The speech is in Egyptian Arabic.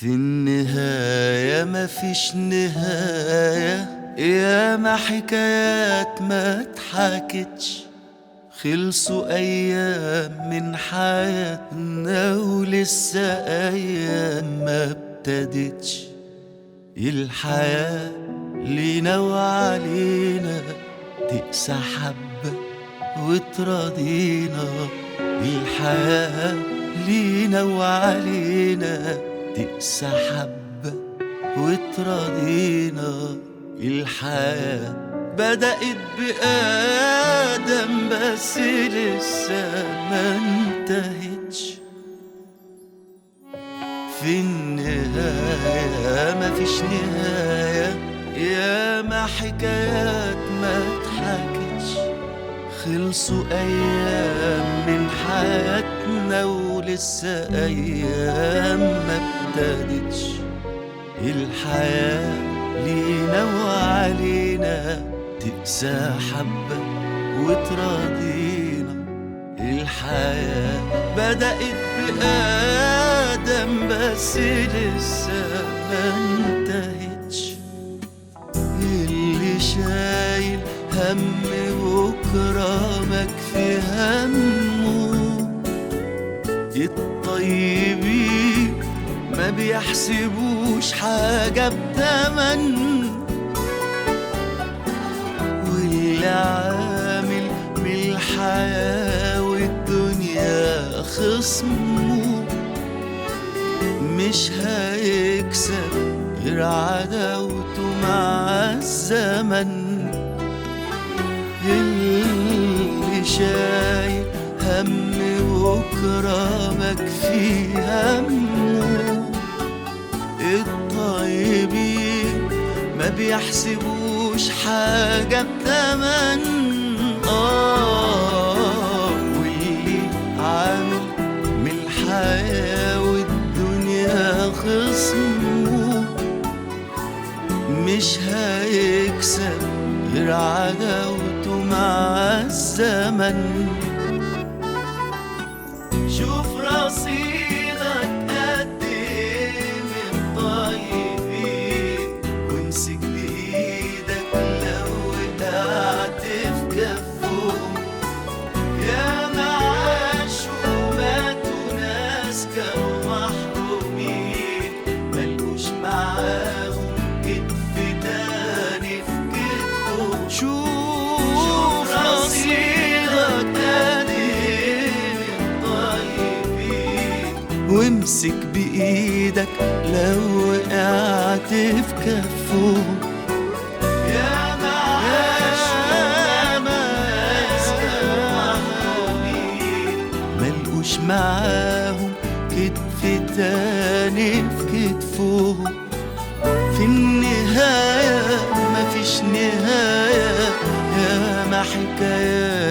في النهاية مفيش نهاية ياما حكايات ما اتحكتش خلصوا أيام من حياتنا ولسه أيام ما ابتدتش الحياة لينا وعلينا تقسى حبة وتراضينا الحياة لينا وعلينا تقسى حبة وتراضينا الحياة بدأت بآدم بس لسه ما انتهتش في النهاية مفيش نهاية ياما حكايات ما اتحكتش خلصوا أيام من حياتنا ولسه أيام ما ابتدتش الحياة لينا وعلينا تقسى حبة وتراضينا الحياة بدأت بآدم بس لسه ما انتهتش اللي شايل هم بكرة مكفي همه الطيبين ما بيحسبوش حاجة بتمن واللي عامل من الحياة والدنيا خصمه مش هيكسب غير عداوته مع الزمن اللي شايل هم بكرة مكفي همه الطيبين ما بيحسبوش حاجة بتمن آه واللي عامل من الحياة والدنيا خصمه مش هيكسب غير عداوته مع الزمن شوف رصيدك قد ايه من طيبين وامسك بايدك لو وقعت في كفهم يا معاش وماتوا ناس كانوا محرومين ملقوش معاهم كتف تاني في كتفه شوف رصيدك قد ايه من طيبين وامسك بايدك لو وقعت في كفه يا معاش ناس كانوا محرومين ملقوش معاهم كتف تاني في كتفه في النهاية مفيش نهاية ياما حكايات